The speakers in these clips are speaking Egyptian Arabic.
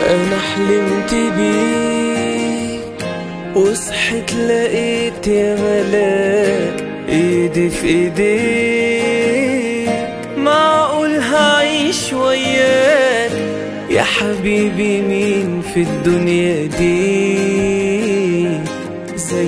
انا حلمت بيك وصحيت لقيت يا ملاك ايدي في ايديك معقول هعيش وياك يا حبيبي مين في الدنيا دي زي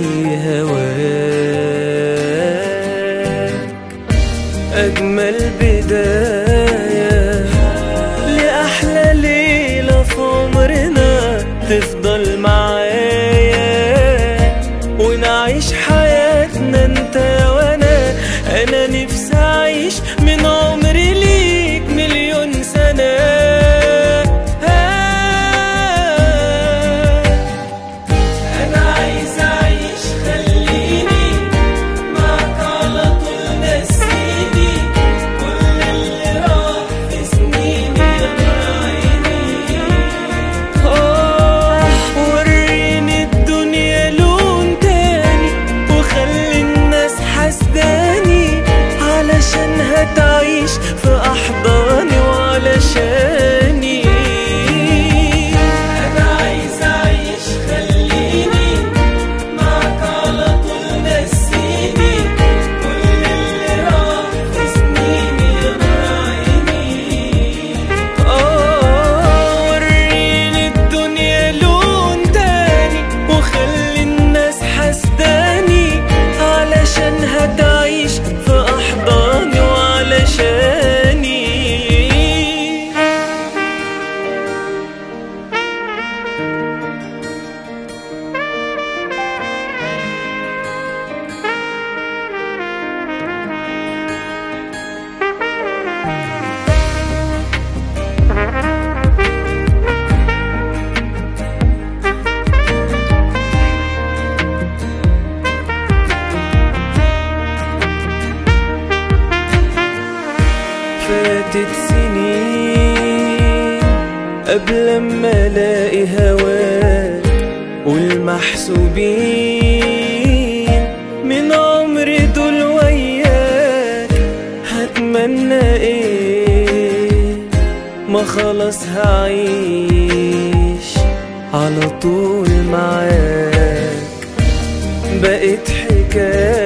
هواك أجمل بداية لأحلى ليلة في عمرنا تفضل معايا ونعيش حياتنا انت وانا انا نفسي اعيش من عمري ليك مليون سنة انا عايز اعيش خليني معك على طول نسيني كل اللي راح في سنيني يا عيني آه وريني الدنيا لون تاني وخلي الناس حسداني علشان هتعيش في أحضاني وعلشاني أنا عايز أعيش خليني معك على طول نسيني كل اللي راح في سنيني يا عيني آه وريني الدنيا لون تاني وخلي الناس حسداني علشان هتعيش في أحضاني وعلشاني فاتت سنين قبل ما الاقي هواك والمحسوبين من عمري دول وياك هتمنى ايه ما خلاص هعيش على طول معاك بقيت حكاية